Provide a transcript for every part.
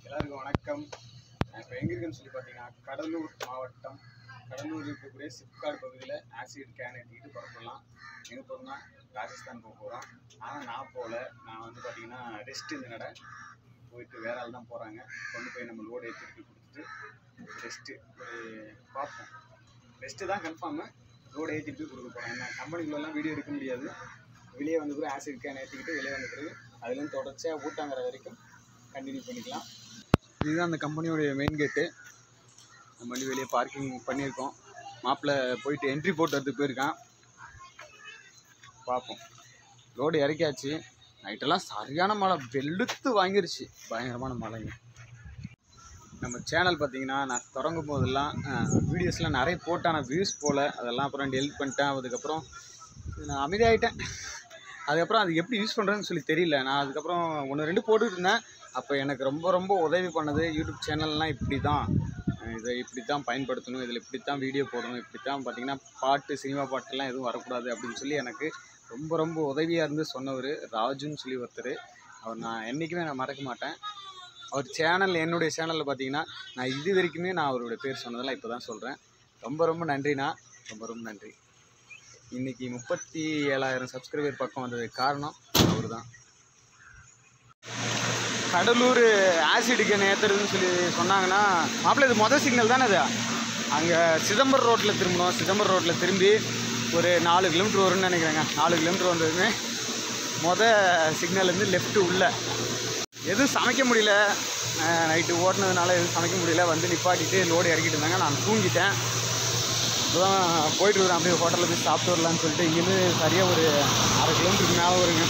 எல்லாருக்கும் வணக்கம் நான் இப்போ எங்கே இருக்குன்னு சொல்லி பார்த்தீங்கன்னா கடலூர் மாவட்டம் கடலூர் இருக்கக்கூடிய சிப்காடு பகுதியில் ஆசிட் கேன் ஏற்றிக்கிட்டு புறப்படலாம் எங்கே போகிறோம்னா ராஜஸ்தான் போக போகிறோம் ஆனால் நான் போகல நான் வந்து பார்த்தீங்கன்னா ரெஸ்ட் இந்த நட போயிட்டு வேற ஆள் தான் போகிறாங்க கொண்டு போய் நம்ம லோடு ஏற்றிட்டு கொடுத்துட்டு ரெஸ்ட்டு ஒரு பார்ப்போம் ரெஸ்ட்டு தான் கன்ஃபார்மு லோடு ஏற்றிட்டு போய் கொடுக்க போகிறேன் ஏன்னா கம்பெனிக்குள்ளெல்லாம் வீடியோ எடுக்க முடியாது வெளியே வந்த பிறகு ஆசிட் கேன் ஏற்றிக்கிட்டு வெளியே வந்த பிறகு அதுலேருந்து தொடர்ச்சியாக ஊட்டாங்கிற வரைக்கும் கண்டினியூ பண்ணிக்கலாம் இதுதான் அந்த கம்பெனியோடைய மெயின் கேட்டு நம்ம வண்டி வெளியே பார்க்கிங் பண்ணியிருக்கோம் மாப்பிள்ளை போயிட்டு என்ட்ரி போட்டு வரதுக்கு போயிருக்கான் பார்ப்போம் லோடு இறக்கியாச்சு நைட்டெல்லாம் சரியான மழை வெளுத்து வாங்கிருச்சு பயங்கரமான மழைங்க நம்ம சேனல் பார்த்தீங்கன்னா நான் தொடங்கும் போதெல்லாம் வீடியோஸ்லாம் நிறைய போட்டேன் நான் வியூஸ் போகல அதெல்லாம் அப்புறம் டெலிட் பண்ணிட்டேன் அதுக்கப்புறம் நான் அமைதியாகிட்டேன் அதுக்கப்புறம் அது எப்படி யூஸ் பண்ணுறதுன்னு சொல்லி தெரியல நான் அதுக்கப்புறம் ஒன்று ரெண்டு போட்டுட்டு இருந்தேன் அப்போ எனக்கு ரொம்ப ரொம்ப உதவி பண்ணது யூடியூப் சேனல்லாம் இப்படி தான் அஹ் இதை இப்படி தான் பயன்படுத்தணும் இதில் இப்படி தான் வீடியோ போடணும் இப்படி தான் பார்த்தீங்கன்னா பாட்டு சினிமா பாட்டுலாம் எதுவும் வரக்கூடாது அப்படின்னு சொல்லி எனக்கு ரொம்ப ரொம்ப உதவியாக இருந்து சொன்னவர் ராஜுன்னு சொல்லி ஒருத்தர் அவர் நான் என்றைக்குமே நான் மறக்க மாட்டேன் அவர் சேனல் என்னுடைய சேனலில் பார்த்தீங்கன்னா நான் இது வரைக்குமே நான் அவருடைய பேர் சொன்னதெல்லாம் இப்போ தான் சொல்கிறேன் ரொம்ப ரொம்ப நன்றிண்ணா ரொம்ப ரொம்ப நன்றி இன்றைக்கி முப்பத்தி ஏழாயிரம் சப்ஸ்கிரைபர் பக்கம் வந்ததுக்கு காரணம் அவர் தான் கடலூர் ஆசிடுக்கு ஏற்றுறதுன்னு சொல்லி சொன்னாங்கன்னா மாப்பிள்ளை இது மொதல் சிக்னல் தானே அது அங்கே சிதம்பரம் ரோட்டில் திரும்பணும் சிதம்பரம் ரோட்டில் திரும்பி ஒரு நாலு கிலோமீட்டர் வரும்னு நினைக்கிறேங்க நாலு கிலோமீட்டர் வந்ததுமே மொதல் சிக்னல்லேருந்து லெஃப்ட்டு உள்ள எதுவும் சமைக்க முடியல நைட்டு ஓட்டினதுனால எதுவும் சமைக்க முடியல வந்து நிப்பாட்டிட்டு லோடு இறக்கிட்டு இருந்தாங்க நான் தூங்கிட்டேன் இப்போதான் போயிட்டு இருக்கிறேன் அப்படியே ஹோட்டலில் போய் சாப்பிட்டு வரலான்னு சொல்லிட்டு இங்கேருந்து சரியாக ஒரு அரை கிலோமீட்டருக்கு மேலே வருங்க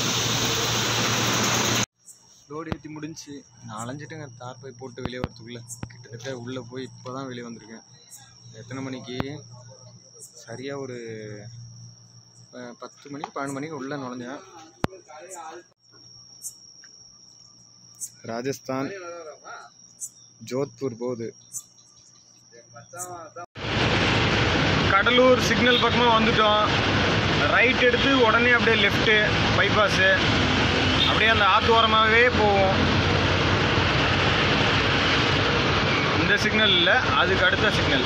லோடு ஏற்றி முடிஞ்சு நான் அலைஞ்சிட்டுங்க தார் போய் போட்டு வெளியே வரதுக்குள்ளே கிட்டத்தட்ட உள்ளே போய் இப்போ தான் வெளியே வந்திருக்கேன் எத்தனை மணிக்கு சரியாக ஒரு அஹ், பத்து மணிக்கு பன்னெண்டு மணிக்கு உள்ளே நுழைஞ்சேன் ராஜஸ்தான் ஜோத்பூர் போகுது கடலூர் சிக்னல் பக்கமாக வந்துட்டோம் ரைட் எடுத்து உடனே அப்படியே லெஃப்ட்டு பைபாஸு அப்படியே அந்த ஆத்து ஓரமாகவே போவோம் இந்த சிக்னல் இல்லை அதுக்கு அடுத்த சிக்னல்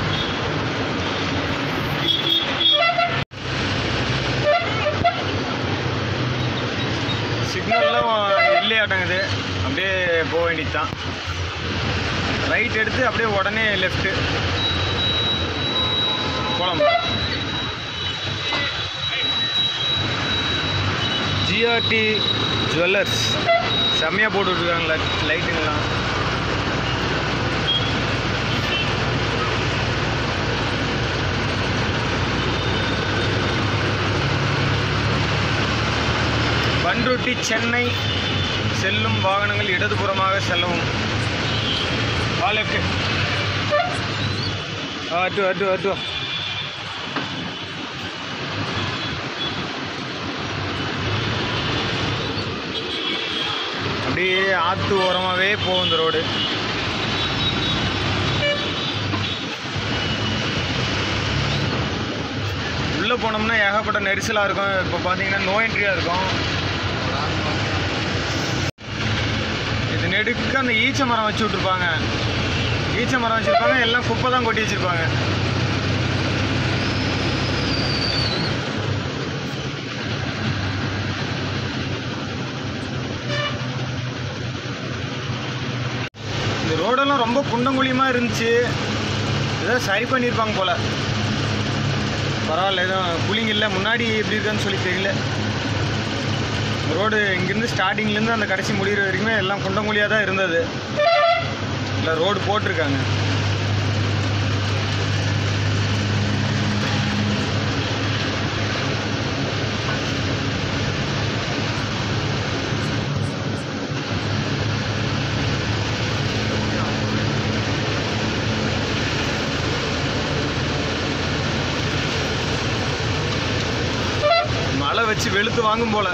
சிக்னல்லாம் இல்லையாட்டங்குது அப்படியே போக வேண்டியது தான் ரைட் எடுத்து அப்படியே உடனே லெஃப்ட்டு போலாம் ஜிஆர்டி ஜுவல்லர்ஸ் செம்மையாக போட்டு விட்ருக்காங்க லைட்டுங்கெல்லாம் பண்ருட்டி சென்னை செல்லும் வாகனங்கள் இடதுபுறமாக செல்லவும் ஆ லெஃப்ட் அட்டு அட்டு அட்டு அப்படியே ஆற்று ஓரமாகவே போகும் இந்த ரோடு உள்ளே போனோம்னா ஏகப்பட்ட நெரிசலாக இருக்கும் இப்போ பார்த்தீங்கன்னா நோ என்ட்ரியாக இருக்கும் இது நெடுக்க அந்த ஈச்ச மரம் வச்சு விட்ருப்பாங்க ஈச்ச மரம் வச்சுருப்பாங்க எல்லாம் குப்பை தான் கொட்டி வச்சுருப்பாங்க இந்த ரோடெல்லாம் ரொம்ப குண்டங்குழியமாக இருந்துச்சு ஏதோ சரி பண்ணியிருப்பாங்க போல் பரவாயில்ல எதுவும் குளிங்க இல்லை முன்னாடி எப்படி இருக்குன்னு சொல்லி தெரியல ரோடு இங்கேருந்து ஸ்டார்டிங்லேருந்து அந்த கடைசி முடிகிற வரைக்குமே எல்லாம் குண்டங்குழியாக தான் இருந்தது இல்லை ரோடு போட்டிருக்காங்க மழை வச்சு வெளுத்து வாங்கும் போல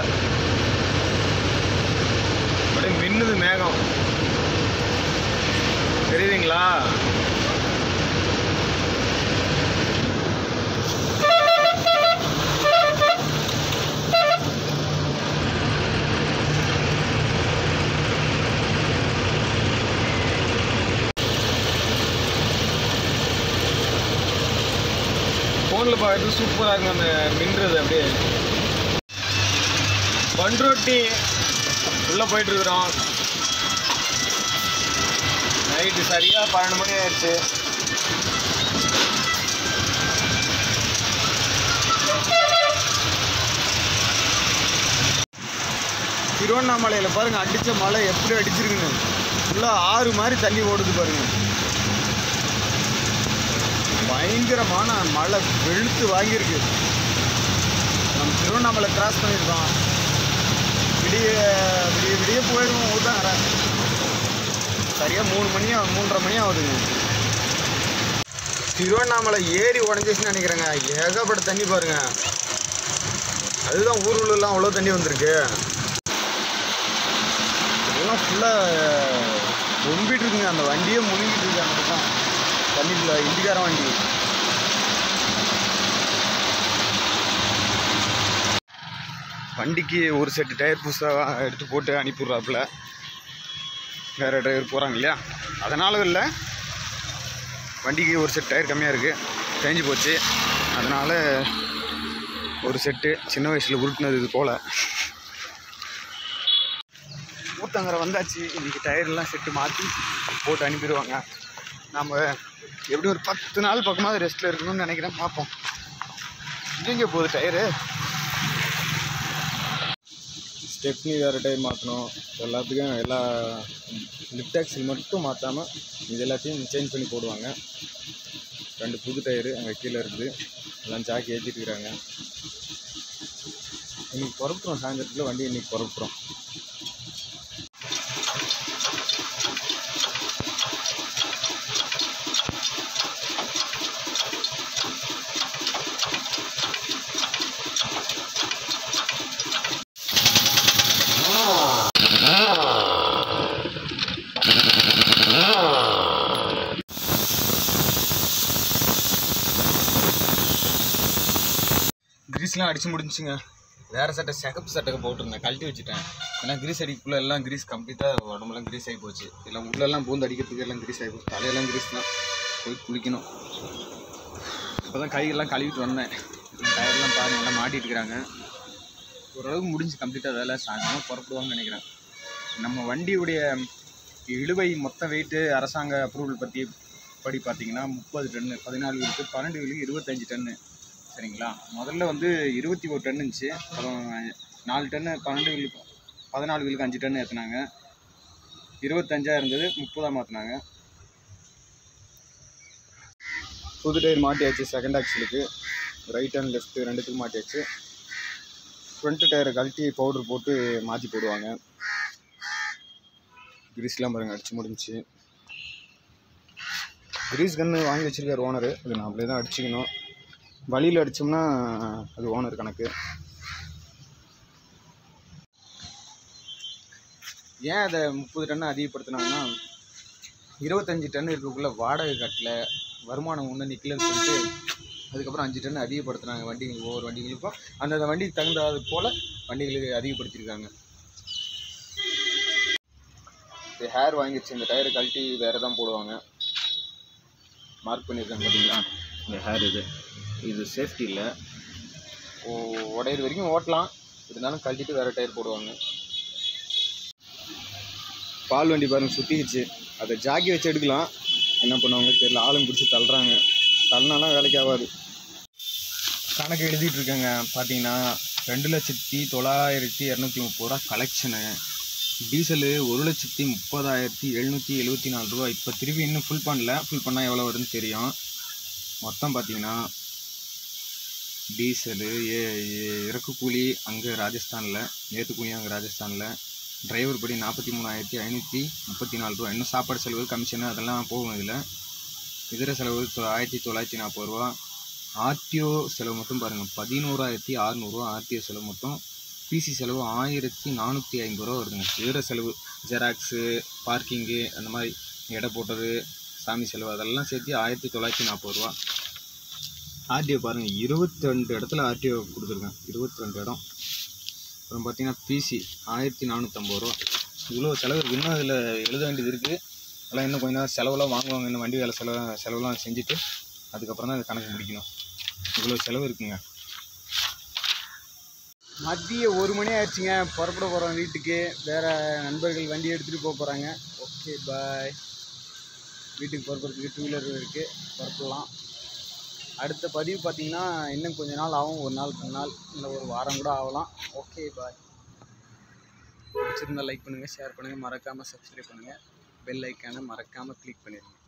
அப்படியே மின்னுது மேகம் தெரியுதுங்களா ஃபோனில் பார்க்கறது சூப்பராக இருக்கும் அந்த மின்றது அப்படியே பண்ருட்டி உள்ளே போயிட்டு இருக்கிறோம் நைட்டு சரியாக பன்னெண்டு மணி ஆயிடுச்சு திருவண்ணாமலையில் பாருங்க அடித்த மழை எப்படி அடிச்சிருக்குன்னு ஃபுல்லாக ஆறு மாதிரி தண்ணி ஓடுது பாருங்க பயங்கரமான மழை வெளுத்து வாங்கியிருக்கு நம்ம திருவண்ணாமலை கிராஸ் பண்ணியிருக்கோம் விடிய விடிய விடிய போயிடுவோம் ஊதாங்கிற சரியாக மூணு மணி ஆ- மூன்றரை மணி ஆகுதுங்க திருவண்ணாமலை ஏரி உடஞ்சிச்சுன்னு நினைக்கிறேங்க ஏகப்பட்ட தண்ணி பாருங்க அதுதான் ஊர் உள்ளெல்லாம் அவ்வளோ தண்ணி வந்திருக்கு எல்லாம் ஃபுல்லாக ரொம்பிட்டு இருக்குங்க அந்த வண்டியே முழுங்கிட்டு இருக்கு அந்த பக்கம் தண்ணிக்குள்ள இண்டிகார வண்டி வண்டிக்கு ஒரு செட்டு டயர் புதுசாக எடுத்து போட்டு அனுப்பிடுறாப்புல வேறு டிரைவர் போகிறாங்க இல்லையா அதனால இல்லை வண்டிக்கு ஒரு செட் டயர் கம்மியாக இருக்குது தேஞ்சு போச்சு அதனால் ஒரு செட்டு சின்ன வயசில் உருட்டுனது இது போல் ஊத்தங்கரை வந்தாச்சு இன்றைக்கி டயர்லாம் செட்டு மாற்றி போட்டு அனுப்பிடுவாங்க நம்ம எப்படி ஒரு பத்து நாள் பக்கமாக ரெஸ்ட்டில் இருக்கணும்னு நினைக்கிறேன் பார்ப்போம் எங்கே போகுது டயரு ஸ்டெப்னி வேறு டைம் மாற்றணும் எல்லாத்துக்கும் எல்லா லிஃப்ட் ஆக்சில் மட்டும் மாற்றாமல் இது எல்லாத்தையும் சேஞ்ச் பண்ணி போடுவாங்க ரெண்டு புது டயரு அங்கே கீழே இருக்குது எல்லாம் ஜாக்கி ஏற்றிட்டு இருக்கிறாங்க இன்னைக்கு புறப்புறோம் சாயந்தரத்தில் வண்டி இன்னைக்கு புறப்புறோம் கிரீஸ்லாம் அடித்து முடிஞ்சுங்க வேறு சட்டை சிகப்பு சட்டை போட்டிருந்தேன் கழட்டி வச்சுட்டேன் ஏன்னா கிரீஸ் அடிக்குள்ளே எல்லாம் கிரீஸ் கம்ப்ளீட்டாக உடம்புலாம் கிரீஸ் ஆகி போச்சு எல்லாம் உள்ளெல்லாம் பூந்து அடிக்கிறதுக்கு எல்லாம் கிரீஸ் ஆகி போச்சு தலையெல்லாம் கிரீஸ் தான் போய் குளிக்கணும் இப்போ தான் கையெல்லாம் கழுவிட்டு வந்தேன் டயர்லாம் பாருங்க எல்லாம் மாட்டிட்டு இருக்கிறாங்க ஓரளவுக்கு முடிஞ்சு கம்ப்ளீட்டாக வேலை சாயங்காலம் புறப்படுவாங்கன்னு நினைக்கிறேன் நம்ம வண்டியுடைய இழுவை மொத்த வெயிட்டு அரசாங்க அப்ரூவல் பற்றி படி பார்த்தீங்கன்னா முப்பது டன்னு பதினாலு வீலுக்கு பன்னெண்டு வீலுக்கு இருபத்தஞ்சி டன்னு சரிங்களா முதல்ல வந்து இருபத்தி ஒரு டன் இருந்துச்சு அப்புறம் நாலு டன்னு பன்னெண்டு வீலுக்கு பதினாலு வீலுக்கு அஞ்சு டன் ஏற்றுனாங்க இருபத்தஞ்சா இருந்தது முப்பதாக மாற்றினாங்க புது டயர் மாட்டியாச்சு செகண்ட் ஆக்சிலுக்கு ரைட் அண்ட் லெஃப்ட் ரெண்டுத்துக்கும் மாட்டியாச்சு ஃப்ரண்ட் டயரை கழட்டி பவுடர் போட்டு மாற்றி போடுவாங்க கிரீஸ்லாம் பாருங்க அடிச்சு முடிஞ்சுச்சு கிரீஸ் கன்று வாங்கி வச்சிருக்காரு ஓனரு அது நாமளே தான் அடிச்சுக்கணும் வழியில் அடித்தோம்னா அது ஓனர் கணக்கு ஏன் அதை முப்பது டன்னு அதிகப்படுத்தினாங்கன்னா இருபத்தஞ்சி டன் இருக்கக்குள்ள வாடகை கட்டல வருமானம் ஒன்று நிற்கலன்னு சொல்லிட்டு அதுக்கப்புறம் அஞ்சு டன் அதிகப்படுத்துனாங்க வண்டிகள் ஒவ்வொரு வண்டிகளுக்கும் அந்தந்த வண்டிக்கு தகுந்தது போல் வண்டிகளுக்கு அதிகப்படுத்தியிருக்காங்க இது ஹேர் வாங்கிடுச்சு இந்த டயரை கழட்டி வேறு தான் போடுவாங்க மார்க் பண்ணியிருக்காங்க பார்த்தீங்களா இந்த ஹேர் இது இது சேஃப்டி இல்லை ஓ உடையிற வரைக்கும் ஓட்டலாம் இருந்தாலும் கழட்டிட்டு வேறு டயர் போடுவாங்க பால் வண்டி பாருங்க சுற்றிக்கிச்சு அதை ஜாக்கி வச்சு எடுக்கலாம் என்ன பண்ணுவாங்க தெரியல ஆளுங்க பிடிச்சி தள்ளுறாங்க தள்ளினாலாம் வேலைக்கு ஆகாது கணக்கு எழுதிட்டு இருக்கேங்க பார்த்தீங்கன்னா ரெண்டு லட்சத்தி தொள்ளாயிரத்தி இரநூத்தி முப்பது ரூபா கலெக்ஷனு டீசலு ஒரு லட்சத்தி முப்பதாயிரத்தி எழுநூற்றி எழுபத்தி நாலு ரூபா இப்போ திருப்பி இன்னும் ஃபுல் பண்ணல ஃபுல் பண்ணால் எவ்வளோ வருதுன்னு தெரியும் மொத்தம் பார்த்தீங்கன்னா டீசலு ஏ ஏ- இறக்கு கூலி அங்கே ராஜஸ்தானில் நேற்று கூலி அங்கே ராஜஸ்தானில் டிரைவர் படி நாற்பத்தி மூணாயிரத்தி ஐநூற்றி முப்பத்தி நாலு ரூபா இன்னும் சாப்பாடு செலவு கமிஷனு அதெல்லாம் போகும் இதில் இதர செலவு தொ- ஆயிரத்தி தொள்ளாயிரத்தி நாற்பது ரூபா ஆர்டிஓ செலவு மட்டும் பாருங்கள் பதினோராயிரத்தி அறநூறுவா ஆர்டிஓ செலவு மட்டும் பிசி செலவு ஆயிரத்தி நானூற்றி ஐம்பது ரூபா வருதுங்க இதர செலவு ஜெராக்ஸு பார்க்கிங்கு அந்த மாதிரி எடை போட்டது சாமி செலவு அதெல்லாம் சேர்த்து ஆயிரத்தி தொள்ளாயிரத்தி நாற்பது ரூபா ஆர்டிஓ பாருங்கள் இருபத்தி ரெண்டு இடத்துல ஆர்டிஓ கொடுத்துருக்கேன் இருபத்தி ரெண்டு இடம் அப்புறம் பார்த்தீங்கன்னா பிசி ஆயிரத்தி நானூற்றம்பது ரூபா இவ்வளோ செலவு இருக்குது இன்னும் அதில் எழுத வேண்டியது இருக்குது அதெல்லாம் இன்னும் கொஞ்ச நேரம் செலவெல்லாம் வாங்குவாங்க இன்னும் வண்டி வேலை செலவு செலவெல்லாம் செஞ்சுட்டு அதுக்கப்புறம் தான் இந்த கணக்கு முடிக்கணும் இவ்வளோ செலவு இருக்குங்க மதிய ஒரு மணி ஆயிடுச்சுங்க புறப்பட போகிறோம் வீட்டுக்கு வேறு நண்பர்கள் வண்டி எடுத்துகிட்டு போக போகிறாங்க ஓகே பாய் வீட்டுக்கு புறப்படுறதுக்கு டூ வீலர் இருக்குது புறப்படலாம் அடுத்த பதிவு பார்த்தீங்கன்னா இன்னும் கொஞ்ச நாள் ஆகும் ஒரு நாள் ரெண்டு நாள் இல்லை ஒரு வாரம் கூட ஆகலாம் ஓகே பாய் பிடிச்சிருந்தா லைக் பண்ணுங்கள் ஷேர் பண்ணுங்கள் மறக்காமல் சப்ஸ்கிரைப் பண்ணுங்கள் பெல் ஐக்கானை மறக்காமல் கிளிக் பண்ணிடுங்க